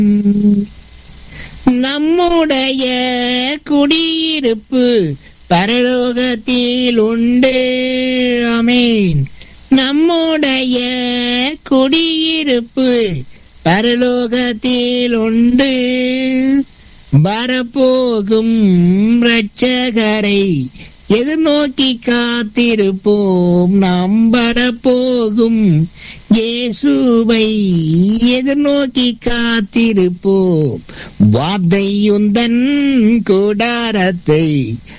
நம்முடைய குடியிருப்பு பரலோகத்தில் உண்டு அமேன் நம்முடைய குடியிருப்பு பரலோகத்தில் உண்டு வரப்போகும் இரட்சகரை எதிர்நோக்கி காத்திருப்போம் நாம் வரப்போகும் இயேசுவை எதிர்நோக்கி காத்திருப்போம் வார்த்தையுந்தன் கூடாரத்தை